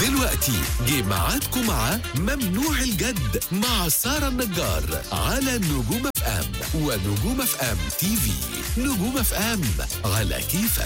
دلوقتي جه ميعادكم مع ممنوع الجد مع سارة النجار على نجوم اف ام ونجوم اف ام تي في نجوم اف ام على كيفك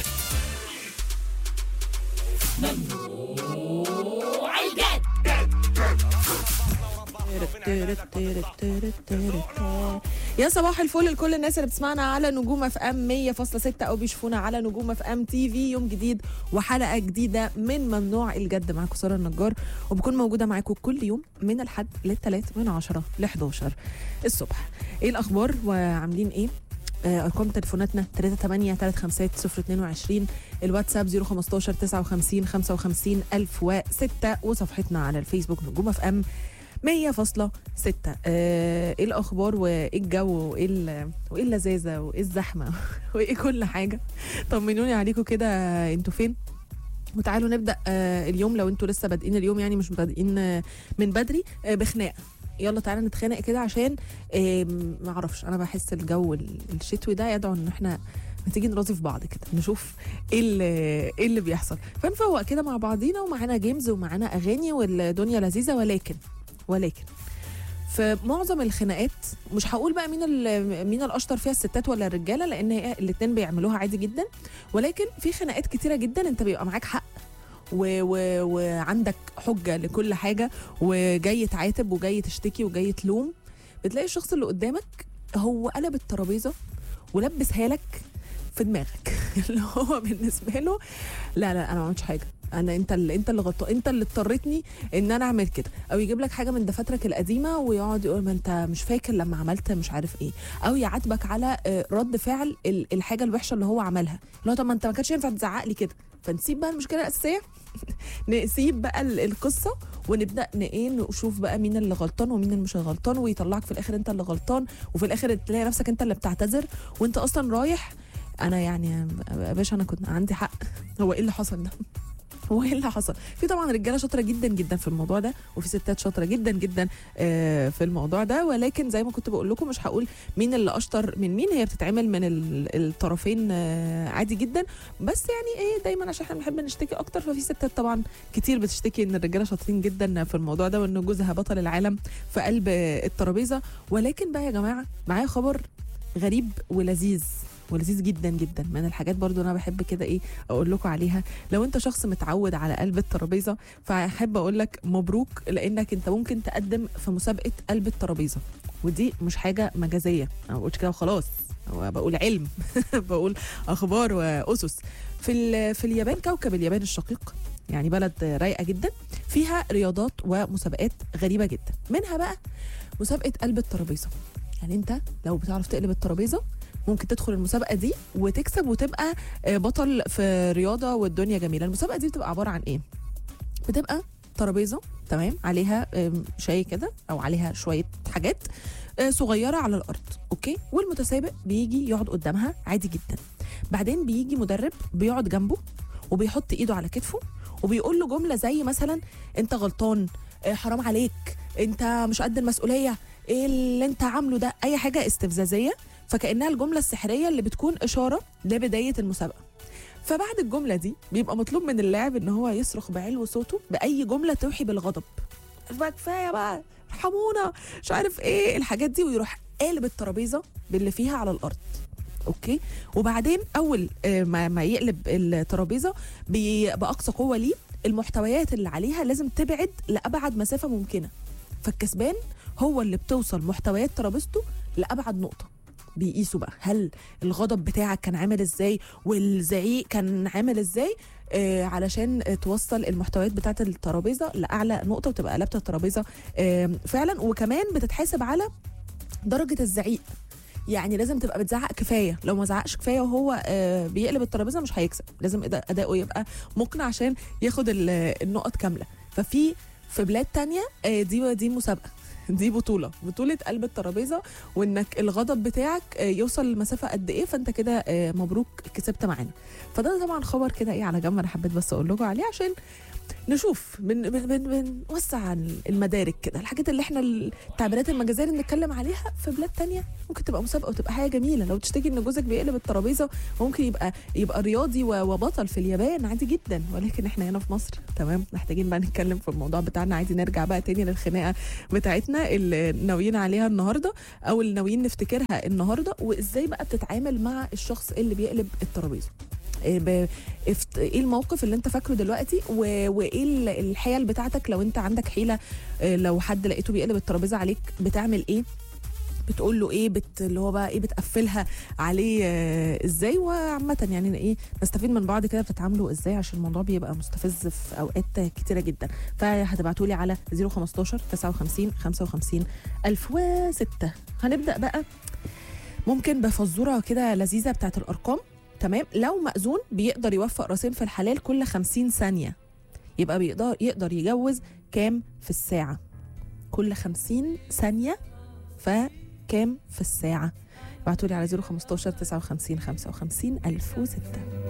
يا صباح الفل لكل الناس اللي بتسمعنا على نجوم اف ام 100.6 او بيشوفونا على نجوم اف ام تي في يوم جديد وحلقه جديده من ممنوع الجد معاكم ساره النجار وبكون موجوده معاكم كل يوم من الحد للثلاث من 10 ل 11 الصبح ايه الاخبار وعاملين ايه آه، ارقام تليفوناتنا 38 35 022 الواتساب 015 59 55 1006 وصفحتنا على الفيسبوك نجوم اف ام 100.6 آه، ايه الاخبار وايه الجو وايه ال- وايه اللذاذه وايه الزحمه وايه كل حاجه طمنوني عليكم كده انتوا فين وتعالوا نبدا آه، اليوم لو انتوا لسه بادئين اليوم يعني مش بادئين آه، من بدري آه، بخناقه يلا تعالى نتخانق كده عشان آه، ما اعرفش انا بحس الجو ال- الشتوي ده يدعو ان احنا ما تيجي نراضي في بعض كده نشوف ايه اللي ايه اللي بيحصل فنفوق كده مع بعضينا ومعانا جيمز ومعانا اغاني والدنيا لذيذه ولكن ولكن في معظم الخناقات مش هقول بقى مين ال- مين الاشطر فيها الستات ولا الرجاله لان هي الاثنين بيعملوها عادي جدا ولكن في خناقات كتيره جدا انت بيبقى معاك حق و و وعندك حجه لكل حاجه وجاي تعاتب وجاي تشتكي وجاي تلوم بتلاقي الشخص اللي قدامك هو قلب الترابيزه ولبسها لك في دماغك اللي هو بالنسبه له لا لا انا ما عملتش حاجه انا انت اللي انت اللي غلطان انت اللي اضطرتني ان انا اعمل كده او يجيب لك حاجه من دفاترك القديمه ويقعد يقول ما انت مش فاكر لما عملت مش عارف ايه او يعاتبك على آه، رد فعل ال- الحاجه الوحشه اللي هو عملها اللي هو طب ما انت ما كانش ينفع تزعق لي كده فنسيب بقى المشكله الاساسيه نسيب بقى ال- القصه ونبدا ن- ايه نشوف بقى مين اللي غلطان ومين اللي مش غلطان ويطلعك في الاخر انت اللي غلطان وفي الاخر تلاقي نفسك انت اللي بتعتذر وانت اصلا رايح انا يعني يا باشا انا كنت عندي حق هو ايه اللي حصل ده هو ايه اللي حصل؟ في طبعا رجاله شاطره جدا جدا في الموضوع ده وفي ستات شاطره جدا جدا آه، في الموضوع ده ولكن زي ما كنت بقول لكم مش هقول مين اللي اشطر من مين هي بتتعمل من ال- الطرفين آه، عادي جدا بس يعني ايه دايما عشان احنا بنحب نشتكي اكتر ففي ستات طبعا كتير بتشتكي ان الرجاله شاطرين جدا في الموضوع ده وان جوزها بطل العالم في قلب آه، الترابيزه ولكن بقى يا جماعه معايا خبر غريب ولذيذ ولذيذ جدا جدا من الحاجات برضو انا بحب كده ايه اقول لكم عليها لو انت شخص متعود على قلب الترابيزه فاحب اقول لك مبروك لانك انت ممكن تقدم في مسابقه قلب الترابيزه ودي مش حاجه مجازيه انا ما بقولش كده وخلاص هو بقول علم بقول اخبار واسس في ال- في اليابان كوكب اليابان الشقيق يعني بلد رايقه جدا فيها رياضات ومسابقات غريبه جدا منها بقى مسابقه قلب الترابيزه يعني انت لو بتعرف تقلب الترابيزه ممكن تدخل المسابقه دي وتكسب وتبقى آه، بطل في رياضه والدنيا جميله المسابقه دي بتبقى عباره عن ايه بتبقى ترابيزه تمام عليها آم، شاي كده او عليها شويه حاجات آه، صغيره على الارض اوكي والمتسابق بيجي يقعد قدامها عادي جدا بعدين بيجي مدرب بيقعد جنبه وبيحط ايده على كتفه وبيقول له جمله زي مثلا انت غلطان آه، حرام عليك انت مش قد المسؤوليه ايه اللي انت عامله ده اي حاجه استفزازيه فكانها الجمله السحريه اللي بتكون اشاره لبدايه المسابقه فبعد الجمله دي بيبقى مطلوب من اللاعب ان هو يصرخ بعلو صوته باي جمله توحي بالغضب بقى كفايه بقى ارحمونا مش عارف ايه الحاجات دي ويروح قالب الترابيزه باللي فيها على الارض اوكي وبعدين اول آه، ما ما يقلب الترابيزه بي- باقصى قوه ليه المحتويات اللي عليها لازم تبعد لابعد مسافه ممكنه فالكسبان هو اللي بتوصل محتويات ترابيزته لابعد نقطه بيقيسوا بقى هل الغضب بتاعك كان عامل ازاي والزعيق كان عامل ازاي آه علشان آه، توصل المحتويات بتاعه الترابيزه لاعلى نقطه وتبقى قلبت الترابيزه آه فعلا وكمان بتتحاسب على درجه الزعيق يعني لازم تبقى بتزعق كفايه لو ما زعقش كفايه وهو آه بيقلب الترابيزه مش هيكسب لازم أدا- اداؤه يبقى مقنع عشان ياخد ال- النقط كامله ففي في بلاد تانية آه دي دي مسابقه دي بطولة بطولة قلب الترابيزة وانك الغضب بتاعك آه، يوصل لمسافة قد ايه فانت كده آه، مبروك كسبت معانا فده طبعا خبر كده ايه على جنب انا حبيت بس اقول لكم عليه عشان نشوف بن بن بن بنوسع المدارك كده الحاجات اللي احنا التعبيرات المجازيه اللي بنتكلم عليها في بلاد تانية ممكن تبقى مسابقه وتبقى حاجه جميله لو تشتكي ان جوزك بيقلب الترابيزه ممكن يبقى يبقى رياضي و- وبطل في اليابان عادي جدا ولكن احنا هنا في مصر تمام محتاجين بقى نتكلم في الموضوع بتاعنا عادي نرجع بقى تاني للخناقه بتاعتنا اللي ناويين عليها النهارده او اللي ناويين نفتكرها النهارده وازاي بقى بتتعامل مع الشخص اللي بيقلب الترابيزه إيه ب- افت- ايه الموقف اللي انت فاكره دلوقتي و- وايه ال- الحيل بتاعتك لو انت عندك حيله إيه لو حد لقيته بيقلب الترابيزه عليك بتعمل ايه بتقول له ايه بت اللي هو بقى ايه بتقفلها عليه آه، ازاي وعامه يعني ايه نستفيد من بعض كده بتتعاملوا ازاي عشان الموضوع بيبقى مستفز في اوقات كتيره جدا فهتبعتوا لي على 015 59 55 1006 هنبدا بقى ممكن بفزوره كده لذيذه بتاعت الارقام تمام لو مأذون بيقدر يوفق راسين في الحلال كل 50 ثانيه يبقى بيقدر يقدر يجوز كام في الساعه كل 50 ثانيه فكام في الساعه ابعتوا لي على 015 59 55 1006